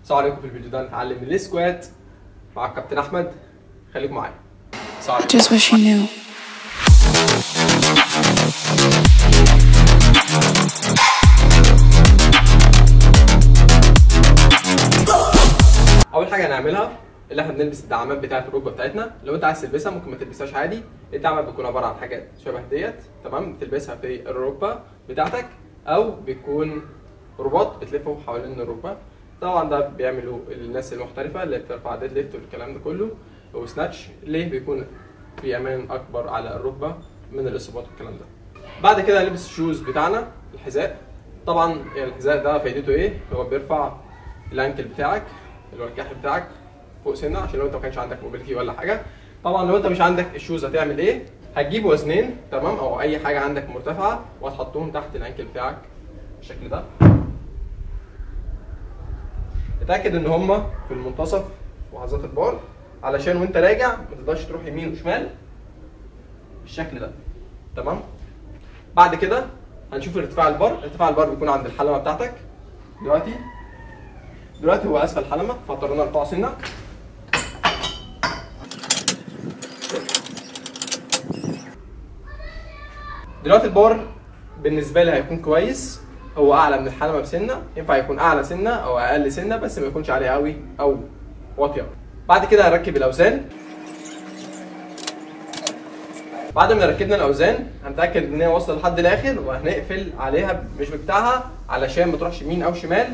السلام عليكم في الفيديو ده نتعلم السكوات مع الكابتن احمد خليكم معايا السلام عليكم Just wish you knew. اول حاجه هنعملها اللي احنا بنلبس الدعامات بتاعه الركبه بتاعتنا لو انت عايز تلبسها ممكن ما تلبسهاش عادي الدعامات بتكون عباره عن حاجات شبه ديت تمام بتلبسها في الركبه بتاعتك او بيكون رباط بتلفه حوالين الركبه طبعا ده بيعملوا الناس المحترفه اللي بترفع ديد ليفت والكلام ده كله وسناتش ليه بيكون في امان اكبر على الركبه من الاصابات والكلام ده بعد كده هنلبس الشوز بتاعنا الحذاء طبعا الحذاء ده فايدته ايه هو بيرفع الانكل بتاعك اللي هو الكاح بتاعك فوق سنه عشان لو انت ما كانش عندك موبيليتي ولا حاجه طبعا لو انت مش عندك الشوز هتعمل ايه هتجيب وزنين تمام او اي حاجه عندك مرتفعه وهتحطهم تحت الانكل بتاعك بالشكل ده اتاكد ان هما في المنتصف وحظات البار علشان وانت راجع ما تقدرش تروح يمين وشمال بالشكل ده تمام بعد كده هنشوف ارتفاع البار ارتفاع البار بيكون عند الحلمه بتاعتك دلوقتي دلوقتي هو اسفل الحلمه فاضطرينا نرفعه سنه دلوقتي البار بالنسبه لي هيكون كويس هو اعلى من الحلمه بسنه ينفع يكون اعلى سنه او اقل سنه بس ما يكونش عالي قوي او واطيه بعد كده هنركب الاوزان بعد ما ركبنا الاوزان هنتاكد ان هي واصله لحد الاخر وهنقفل عليها مش بتاعها علشان ما تروحش يمين او شمال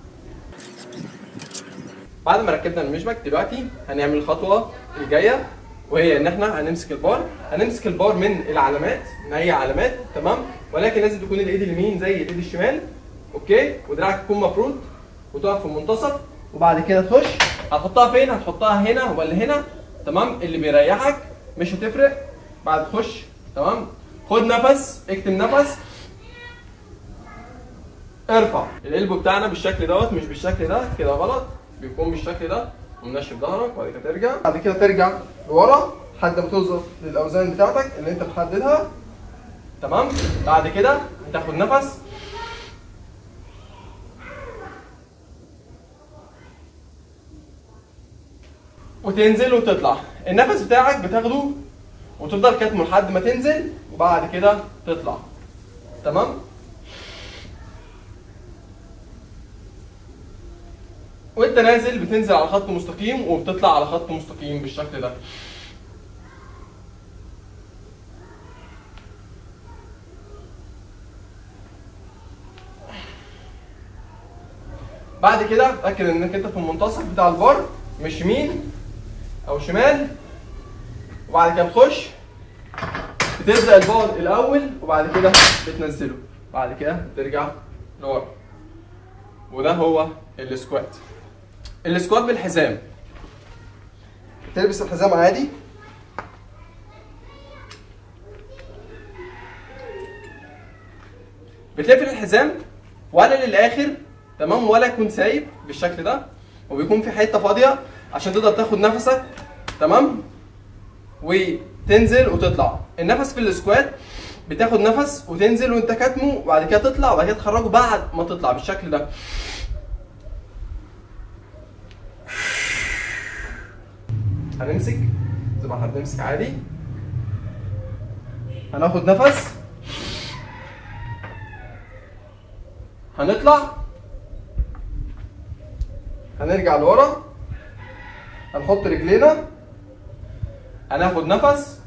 بعد ما ركبنا المشبك دلوقتي هنعمل الخطوه الجايه وهي ان احنا هنمسك البار هنمسك البار من العلامات من اي علامات تمام ولكن لازم تكون الايد اليمين زي الايد الشمال اوكي ودراعك يكون مفروض وتقف في المنتصف وبعد كده تخش هتحطها فين هتحطها هنا ولا هنا تمام اللي بيريحك مش هتفرق بعد تخش تمام خد نفس اكتم نفس ارفع القلب بتاعنا بالشكل دوت مش بالشكل ده كده غلط بيكون بالشكل ده ومنشف ظهرك وبعد كده ترجع بعد كده ترجع لورا لحد ما توصل للاوزان بتاعتك اللي انت محددها تمام بعد كده هتاخد نفس وتنزل وتطلع النفس بتاعك بتاخده وتفضل كاتمه لحد ما تنزل وبعد كده تطلع تمام وانت نازل بتنزل على خط مستقيم وبتطلع على خط مستقيم بالشكل ده بعد كده اتاكد انك انت في المنتصف بتاع البار مش يمين او شمال وبعد كده تخش بتلزق البار الاول وبعد كده بتنزله بعد كده ترجع لورا وده هو السكوات السكوات بالحزام تلبس الحزام عادي بتقفل الحزام ولا للاخر تمام ولا يكون سايب بالشكل ده وبيكون في حته فاضيه عشان تقدر تاخد نفسك تمام وتنزل وتطلع النفس في السكوات بتاخد نفس وتنزل وانت كاتمه وبعد كده تطلع وبعد كده تخرجه بعد ما تطلع بالشكل ده هنمسك زي ما احنا بنمسك عادي هناخد نفس هنطلع هنرجع لورا هنحط رجلينا هناخد نفس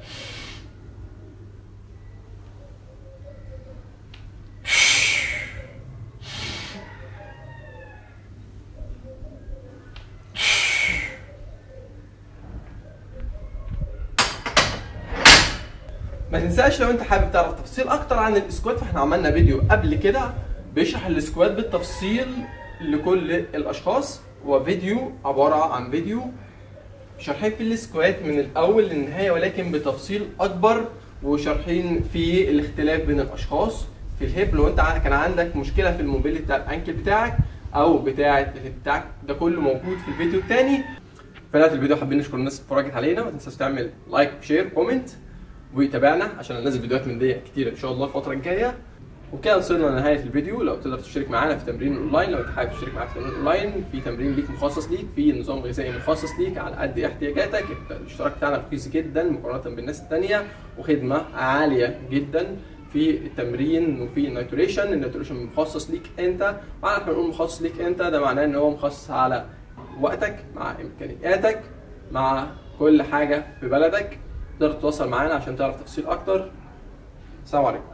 ما تنساش لو انت حابب تعرف تفاصيل اكتر عن السكوات فاحنا عملنا فيديو قبل كده بيشرح السكوات بالتفصيل لكل الاشخاص وفيديو عباره عن فيديو شارحين في السكوات من الاول للنهايه ولكن بتفصيل اكبر وشارحين في الاختلاف بين الاشخاص في الهيب لو انت كان عندك مشكله في الموبيليتي بتاع الانكل بتاعك او بتاع الهيب بتاعك ده كله موجود في الفيديو الثاني في نهايه الفيديو حابين نشكر الناس اللي اتفرجت علينا ما تنساش تعمل لايك شير كومنت وتابعنا عشان ننزل فيديوهات من دي كتير ان شاء الله الفتره الجايه وكده وصلنا لنهايه الفيديو لو تقدر تشترك معانا في تمرين اونلاين لو انت حابب تشترك معانا في تمرين اونلاين في تمرين ليك مخصص ليك في نظام غذائي مخصص ليك على قد احتياجاتك الاشتراك بتاعنا رخيص جدا مقارنه بالناس الثانيه وخدمه عاليه جدا في التمرين وفي النيتريشن النيتريشن مخصص ليك انت معنى احنا بنقول مخصص ليك انت ده معناه ان هو مخصص على وقتك مع امكانياتك مع كل حاجه في بلدك تقدر تتواصل معانا عشان تعرف تفاصيل اكتر السلام عليكم